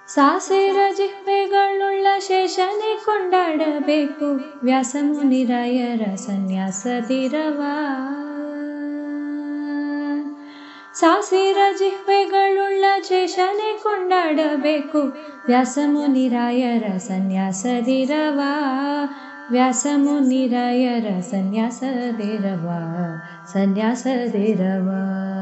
ಸಾಸಿರ ಜಿಹ್ವೆಗಳುಳ್ಳ ಶೇಷನೆ ಕೊಂಡಾಡಬೇಕು ವ್ಯಾಸಮುನಿರಾಯರ ಸನ್ಯಾಸದಿರವ ಸಾಸಿರ ಜಿಹ್ವೆಗಳುಳ್ಳ ಶೇಷನೆ ಕೊಂಡಾಡಬೇಕು ವ್ಯಾಸಮುನಿರಾಯರ ಸನ್ಯಾಸದಿರವ ವ್ಯಾಸಮುನಿರಾಯರ ಸನ್ಯಾಸದಿರವ ಸನ್ಯಾಸದಿರವ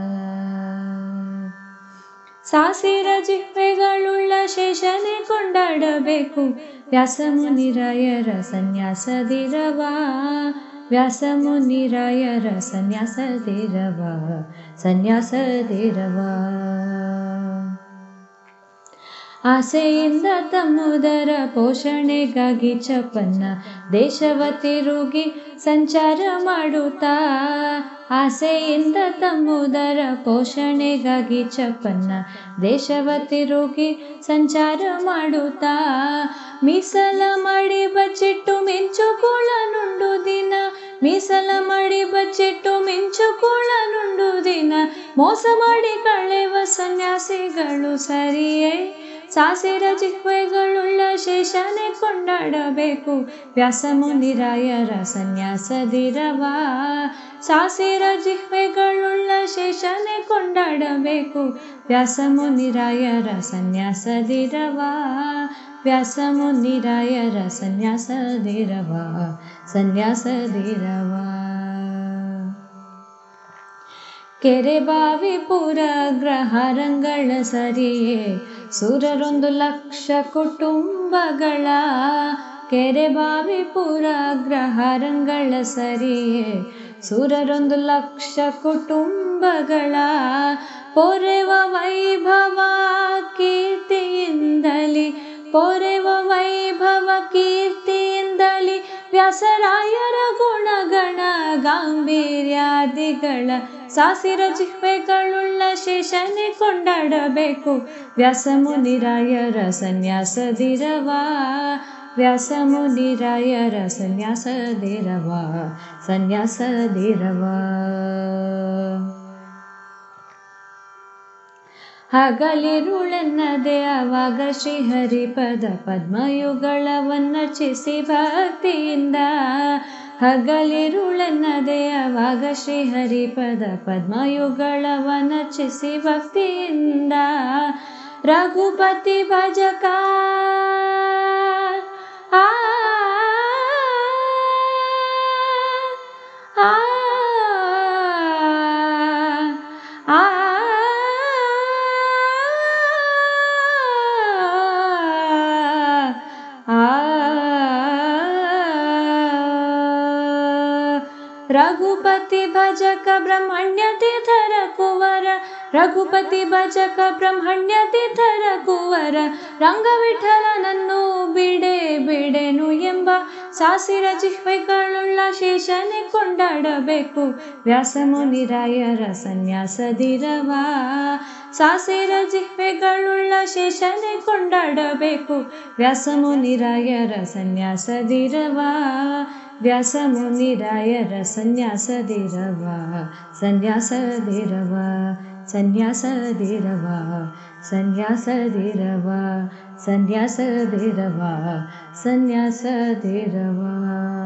ಸಾಸಿರ ಜಿಹ್ವೆಗಳುಳ್ಳ ಶೇಷನೆ ಕೊಂಡಾಡಬೇಕು ವ್ಯಾಸಮುನಿರಾಯರ ಸನ್ಯಾಸದಿರವ ವ್ಯಾಸಮುನಿರಾಯರ ಸನ್ಯಾಸದಿರವ ಸನ್ಯಾಸದಿರವ ಆಸೆಯಿಂದ ತಮ್ಮುದರ ಪೋಷಣೆಗಾಗಿ ಚಪ್ಪನ್ನ ದೇಶವ ತಿರುಗಿ ಸಂಚಾರ ಮಾಡುತ್ತಾ ಆಸೆಯಿಂದ ತಮ್ಮುದರ ಪೋಷಣೆಗಾಗಿ ಚಪ್ಪನ್ನ ದೇಶವ ತಿರುಗಿ ಸಂಚಾರ ಮಾಡುತ್ತಾ ಮೀಸಲ ಮಾಡಿ ಬಚ್ಚಿಟ್ಟು ಮಿಂಚುಕೋಳ ನುಂಡು ದಿನ ಮೀಸಲ ಮಾಡಿ ಬಚ್ಚಿಟ್ಟು ಮಿಂಚುಕೋಳ ನುಂಡು ದಿನ ಮೋಸ ಮಾಡಿ ಕಳೆವ ಸನ್ಯಾಸಿಗಳು ಸರಿಯೇ ಸಾಸಿರ ಜಿಹ್ವೆಗಳುಳ್ಳ ಶೇಷನೆ ಕೊಂಡಾಡಬೇಕು ವ್ಯಾಸಮುನಿರಾಯರ ಸನ್ಯಾಸದಿರವ ಸಾಸಿರ ಜಿಹ್ವೆಗಳುಳ್ಳ ಶೇಷನೆ ಕೊಂಡಾಡಬೇಕು ವ್ಯಾಸಮುನಿರಾಯರ ಸನ್ಯಾಸದಿರವ ವ್ಯಾಸಮುನಿರಾಯರ ಸನ್ಯಾಸದಿರವ ಸನ್ಯಾಸದಿರವ ಕೆರೆ ಬಾವಿ ಪುರ ಗ್ರಹಾರಂಗಳ ಸರಿಯೇ ಸುರರೊಂದು ಲಕ್ಷ ಕುಟುಂಬಗಳ ಕೆರೆ ಬಾವಿ ಪುರ ಗ್ರಹಾರಂಗಳ ಸರಿಯೇ ಸುರರೊಂದು ಲಕ್ಷ ಕುಟುಂಬಗಳ ಪೊರೆವ ವೈಭವ ಕೀರ್ತಿಯಿಂದಲಿ ಪೊರೆವ ವೈಭವ ಕೀರ್ತಿಯಿಂದಲಿ ವ್ಯಾಸರಾಯರ ಗುಣಗಣ ಗಾಂಭೀರ್ಯಾದಿಗಳ ಸಾಸಿರ ಜಿಹ್ವೆಗಳುಳ್ಳ ಶೇಷನೆ ಕೊಂಡಾಡಬೇಕು ವ್ಯಾಸಮುನಿರಾಯರ ಸನ್ಯಾಸದಿರವ ವ್ಯಾಸಮುನಿರಾಯರ ಸನ್ಯಾಸದಿರವ ಸನ್ಯಾಸದಿರವ ಹಗಲಿರುಳೆನ್ನದೆ ಅವಾಗ ಶ್ರೀಹರಿಪದ ಪದ್ಮಯುಗಳವನ್ನರ್ಚಿಸಿ ಭಕ್ತಿಯಿಂದ ಹಗಲಿರುಳೆನ್ನದೆ ಅವಾಗ ಶ್ರೀಹರಿಪದ ಪದ್ಮಯುಗಳವನ್ನರ್ಚಿಸಿ ಭಕ್ತಿಯಿಂದ ರಘುಪತಿ ಭಜಕ ಆ ಆ ಆ ರಘುಪತಿ ಭಜಕ ಬ್ರಹ್ಮಣ್ಯ ತೀರ್ಥರ ಕುವರ ರಘುಪತಿ ಭಜಕ ಬ್ರಹ್ಮಣ್ಯ ತೀರ್ಥರ ಕುವರ ರಂಗವಿಠಲನನ್ನು ಬಿಡೆ ಬಿಡೆನು ಎಂಬ ಸಾಸಿರ ಜಿಹ್ವೆಗಳುಳ್ಳ ಶೇಷನೆ ಕೊಂಡಾಡಬೇಕು ವ್ಯಾಸಮುನಿರಾಯರ ಸನ್ಯಾಸದಿರವ ಸಾಸಿರ ಜಿಹ್ವೆಗಳುಳ್ಳ ಶೇಷನೆ ಕೊಂಡಾಡಬೇಕು ವ್ಯಾಸಮುನಿರಾಯರ ಸನ್ಯಾಸದಿರವ ವ್ಯಾಸಮುನಿರಾಯರ ಸನ್ಯಾಸದಿರವ ಸನ್ಯಾಸದಿರವ ಸನ್ಯಾಸದಿರವ ಸನ್ಯಾಸದಿರವ ಸನ್ಯಾಸದಿರವ ಸನ್ಯಾಸದಿರವ